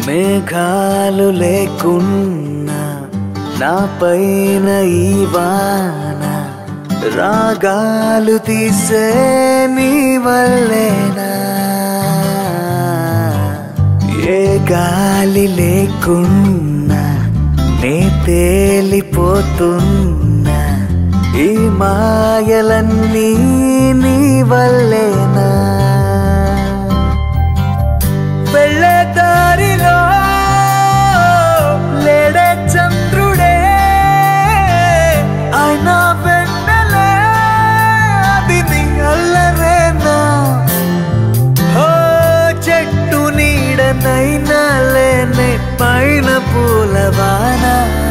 మేఘాలు లేకున్నా నా పైన ఈ వాన రాగాలు తీసే నీ వల్లేనా ఏ గాలి లేకున్నా నే తేలిపోతున్నా ఈ మాయలన్నీ నీ వల్లేనా వెళ్ళే దారిలో లేడే చంద్రుడే ఆయన వెన్నెలే అది నీ అల్లరేనా ఓ చెట్టు నీడనైనా లేనే పైన పూలవాన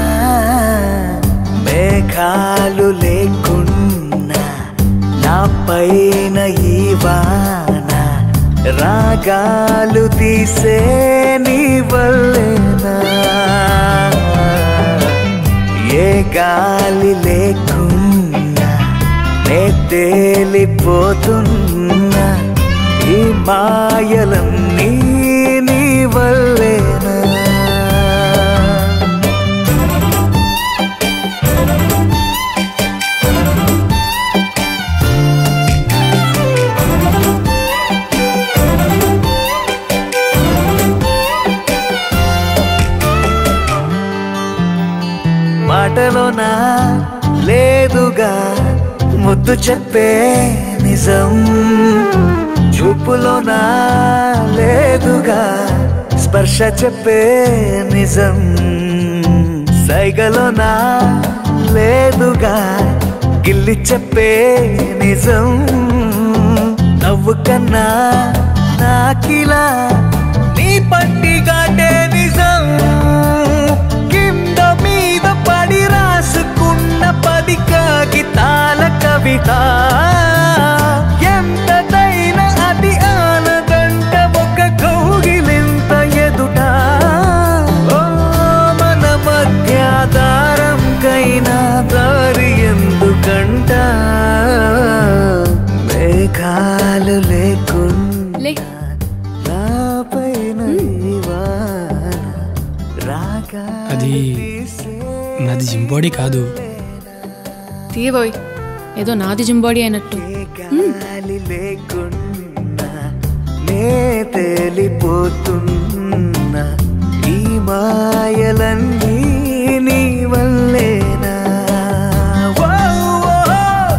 మేఘాలు లేకున్నా నా పైన ఈ వాన రాగాలు తీసే నీ వల్లేనా ఏ గాలి లేకున్నా నే తేలిపోతున్నా ఈ మాయలన్నీ నీ వల్లేనా మాటలోనా లేదుగా ముద్దు చెప్పే నిజం చూపులోనా లేదుగా స్పర్శ చెప్పే నిజం సైగలోనా లేదుగా గిల్లి చెప్పే నిజం నవ్వు కన్నా నాకిలా నీ పట్టిగాటే నిజం కింద మీద పడి రాసుకున్న పది కాగితాల కవిత ఎంతదైనా అది ఆనదంట ఒక కౌగిలింత ఎదుట ఓ మన మధ్య దారంకైనా దారి ఎందుకంట మేఘాలు లేకుండా లే నా పైన ఈ వాన రాగాలు అది తీసే నాది జిమ్ బాడీ కాదు తీయబోయ్ ఏదో నాది జింబాడీ అయినట్టు గాలి లేకున్నా నే తేలిపోతున్నా ఈ మాయలన్నీ నీ వల్లేనా ఓ, ఓ.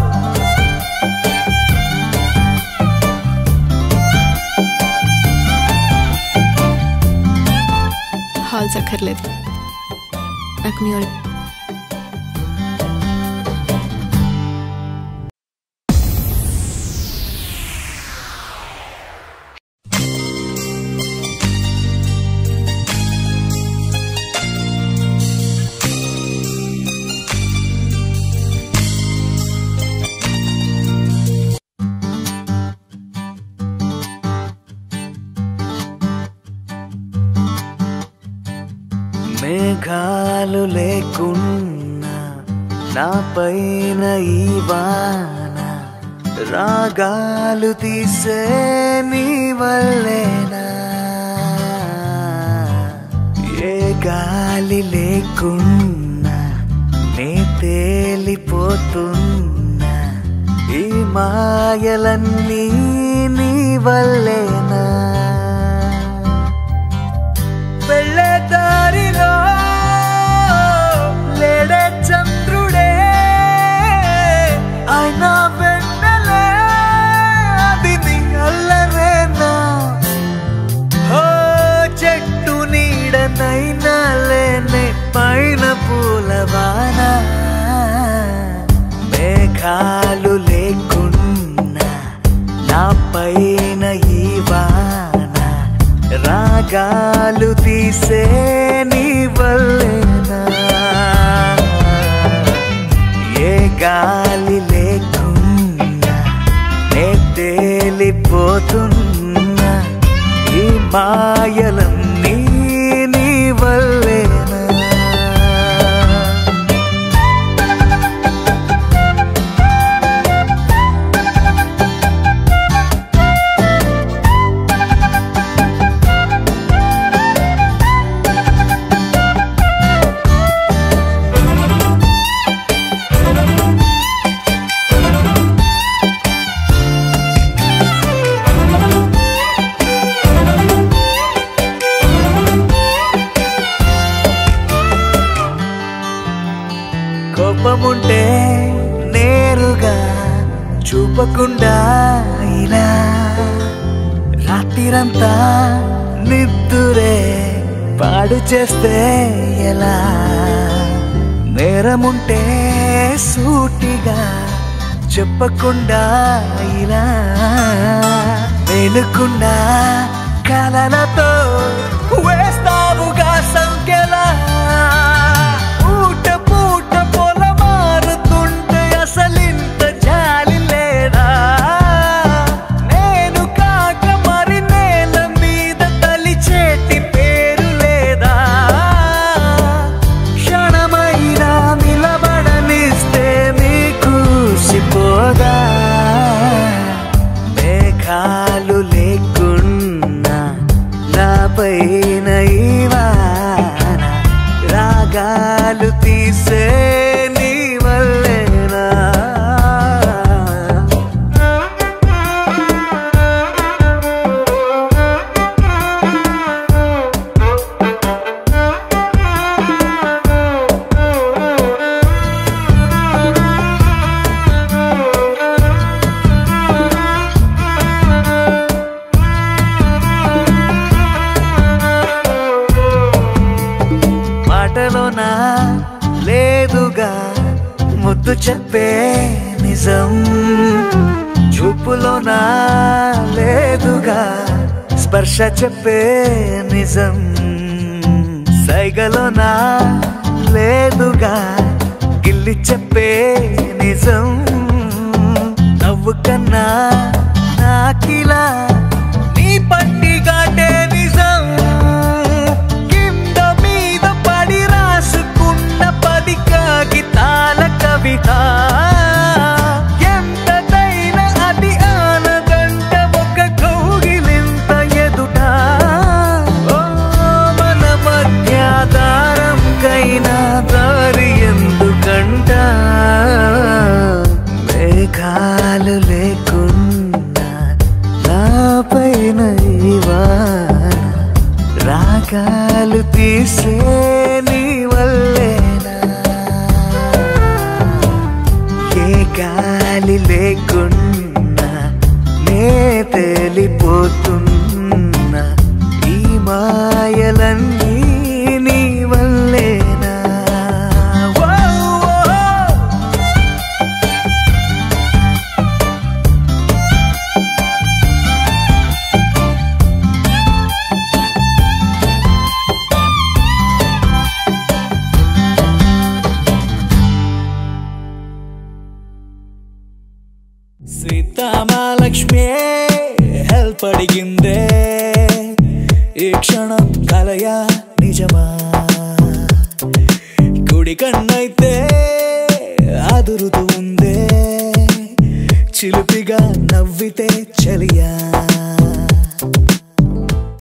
హాల్స్ అక్కర్లేదు నాకు నీ మేఘాలు లేకున్నా నా పైన ఈ వాన రాగాలు తీసే నీ వల్లేనా ఏ గాలి లేకున్నా నే తేలిపోతున్నా ఈ మాయలన్నీ నీ వల్లేనా వెళ్ళే దారిలో లేడే చంద్రుడే ఆయన వెన్నెలే అది నీ అల్లరేనా ఓ చెట్టు నీడనైనా లేనే పైన పూలవాన మేఘాలు లేకున్నా నా పైన ఈ వాన రాగాలు తీసే నీ వల్లేనా ఏ గాలి లేకున్నా నే తేలిపోతున్నా ఈ మాయలన్నీ నీ వల్లేనా కోపముంటే నేరుగా చూపకుండా ఇలా రాత్రిరంతా నిద్దురే పాడు చేస్తే ఎలా నేరముంటే సూటిగా చెప్పకుండా ఇలా మేలుకుండా కలలతో వేస్తావుగా సంఖ్యలా పూట పూట పొల మారుతుంటే అసలింత జాలి లేదా నేను కాక మరి నేల మీద తలిచేటి పేరు లేదా క్షణమైనా నిలబడనిస్తే మీకు సిపోదా మేఘాలు లేకున్నా నాపైన ఈ వాన రాగాలు తీసే నీ వల్లేనా మాటలోనా లేదుగా ముద్దు చెప్పే నిజం చూపులోనా లేదుగా స్పర్శ చెప్పే నిజం సైగలోనా లేదుగా గిల్లి చెప్పే నిజం నవ్వు కన్నా నాకిలా నీ పట్టిగాటే నిజం కింద మీద పడి రాసుకున్న పది కాగితాల కవిత ఎంతదైనా అది ఆనదంట ఒక కౌగిలింత ఎదుట ఓ మన మధ్య దారంకైనా దారి ఎందుకంట మేఘాలు లేకున్నా నాపైన ఈ వాన రాగాలు తీసే నీ వల్లేనా ఏ గాలి లేకున్నా నే తేలిపోతున్నా ఈ మాయలన్నీ నీ వల్లేనా ఓ, ఓ. సీతామహాలక్ష్మి హెల్ప్ అడిగిందే ఈ క్షణం కలయా నిజమా కుడి కన్నైతే అదురుతూ ఉందే చిలిపిగా నవ్వితే చలియా